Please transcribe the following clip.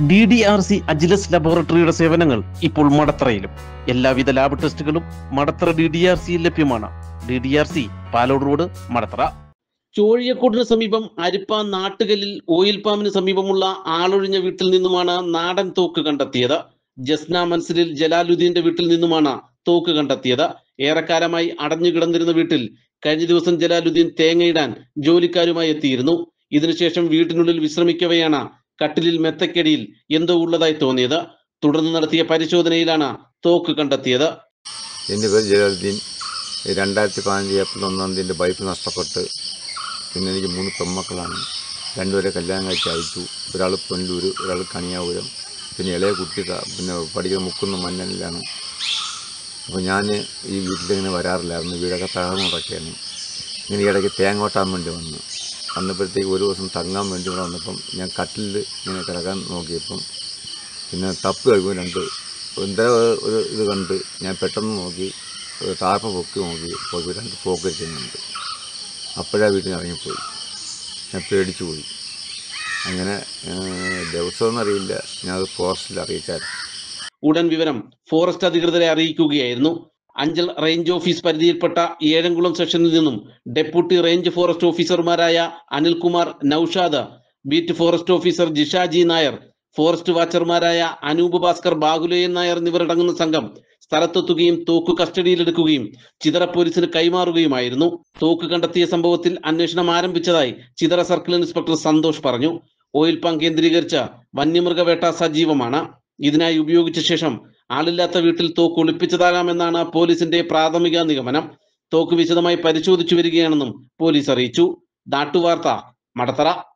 D D R C Agilus ലബോറട്ടറിയുടെ സേവനങ്ങൾ ഇപ്പോൾ മടത്തറയിലും എല്ലാവിധ ലാബ് ടെസ്റ്റുകളും മടത്തറ ഡി ഡി ആർ സിയിൽ ലഭ്യമാണ് D D R C Palode road Madathara ചോഴിയക്കോടിന് സമീപം അരിപ്പ നാട്ടുകല്ലിൽ ഓയിൽ പാമ്പിന് സമീപമുള്ള ആളൊഴിഞ്ഞ വീട്ടിൽ നിന്നുമാണ് നാടൻ തോക്ക് കണ്ടെത്തിയത് ജസ്ന മൻസിലിൽ ജലാലുദ്ദീന്റെ വീട്ടിൽ നിന്നുമാണ് തോക്ക് കണ്ടെത്തിയത് ഏറെക്കാലമായി അടഞ്ഞു കിടന്നിരുന്ന വീട്ടിൽ കഴിഞ്ഞ ദിവസം ജലാലുദ്ദീൻ തേങ്ങയിടാൻ ജോലിക്കാരുമായി എത്തിയിരുന്നു ഇതിനുശേഷം വീട്ടിനുള്ളിൽ വിശ്രമിക്കവെയാണ് കട്ടിലിൽ മെത്തക്കടിയിൽ എന്തോ ഉള്ളതായി തോന്നിയത് തുടർന്ന് നടത്തിയ പരിശോധനയിലാണ് തോക്ക് കണ്ടെത്തിയത് എൻ്റെ പേര് ജലാലുദ്ദീൻ രണ്ടായിരത്തി പതിനഞ്ച് ഏപ്രിൽ ഒന്നാം തീയതി എൻ്റെ വൈഫ് നഷ്ടപ്പെട്ട് പിന്നെ എനിക്ക് മൂന്ന് പെൺമക്കളാണ് രണ്ടുപേരെ കല്യാണം കഴിച്ച് അയച്ചു ഒരാൾ പൊന്നൂർ ഒരാൾ കണിയാപുരം പിന്നെ ഇളയ കുട്ടി ക- പിന്നെ പഠിക്കുന്ന മുക്കുന്ന മഞ്ഞനിലാണ് അപ്പോൾ ഞാൻ ഈ വീട്ടിലിങ്ങനെ വരാറില്ലായിരുന്നു വീടൊക്കെ തകർന്നു കിടക്കുകയാണ് ഇങ്ങനെ ഇടയ്ക്ക് തേങ്ങ ഓട്ടാൻ വേണ്ടി വന്നു വന്നപ്പോഴത്തേക്ക് ഒരു ദിവസം തങ്ങാൻ വേണ്ടി ഇവിടെ വന്നപ്പം ഞാൻ കട്ടിലിൽ ഇങ്ങനെ കിടക്കാൻ നോക്കിയപ്പം പിന്നെ തപ്പ് കഴിയുമ്പോൾ രണ്ട് എന്തോ ഒരു ഇത് കണ്ട് ഞാൻ പെട്ടെന്ന് നോക്കി ഒരു ടാർപ്പ പൊക്കി നോക്കി പോയി രണ്ട് പോക്കറ്റ് ചെയ്യുന്നുണ്ട് അപ്പോഴാ വീട്ടിൽ നിന്ന് ഇറങ്ങിപ്പോയി ഞാൻ പേടിച്ചു പോയി അങ്ങനെ ഏഹ്, ദിവസമൊന്നും അറിയില്ല ഞാൻ അത് ഫോറസ്റ്റിൽ അറിയിച്ചായിരുന്നു ഉടൻ വിവരം ഫോറസ്റ്റ് അധികൃതരെ അറിയിക്കുകയായിരുന്നു അഞ്ചൽ റേഞ്ച് ഓഫീസ് പരിധിയിൽപ്പെട്ട ഏഴംകുളം സെക്ഷനിൽ നിന്നും ഡെപ്യൂട്ടി റേഞ്ച് ഫോറസ്റ്റ് ഓഫീസർമാരായ Anilkumar Noushad beat forest officer Jishaji Nair forest വാച്ചർമാരായ അനൂപ് ഭാസ്കർ ബാഹുലയൻ നായർ എന്നിവരടങ്ങുന്ന സംഘം സ്ഥലത്തെത്തുകയും തോക്ക് കസ്റ്റഡിയിലെടുക്കുകയും ചിതറ പോലീസിന് കൈമാറുകയുമായിരുന്നു തോക്ക് കണ്ടെത്തിയ സംഭവത്തിൽ അന്വേഷണം ആരംഭിച്ചതായി ചിതറ സർക്കിൾ ഇൻസ്പെക്ടർ സന്തോഷ് പറഞ്ഞു ഓയിൽ പാം കേന്ദ്രീകരിച്ച വന്യമൃഗവേട്ട സജീവമാണ് ഇതിനായി ഉപയോഗിച്ച ശേഷം ആളില്ലാത്ത വീട്ടിൽ തോക്ക് ഒളിപ്പിച്ചതാകാമെന്നാണ് പോലീസിന്റെ പ്രാഥമിക നിഗമനം തോക്ക് വിശദമായി പരിശോധിച്ചു വരികയാണെന്നും പോലീസ് അറിയിച്ചു നാട്ടുവാർത്ത മടത്തറ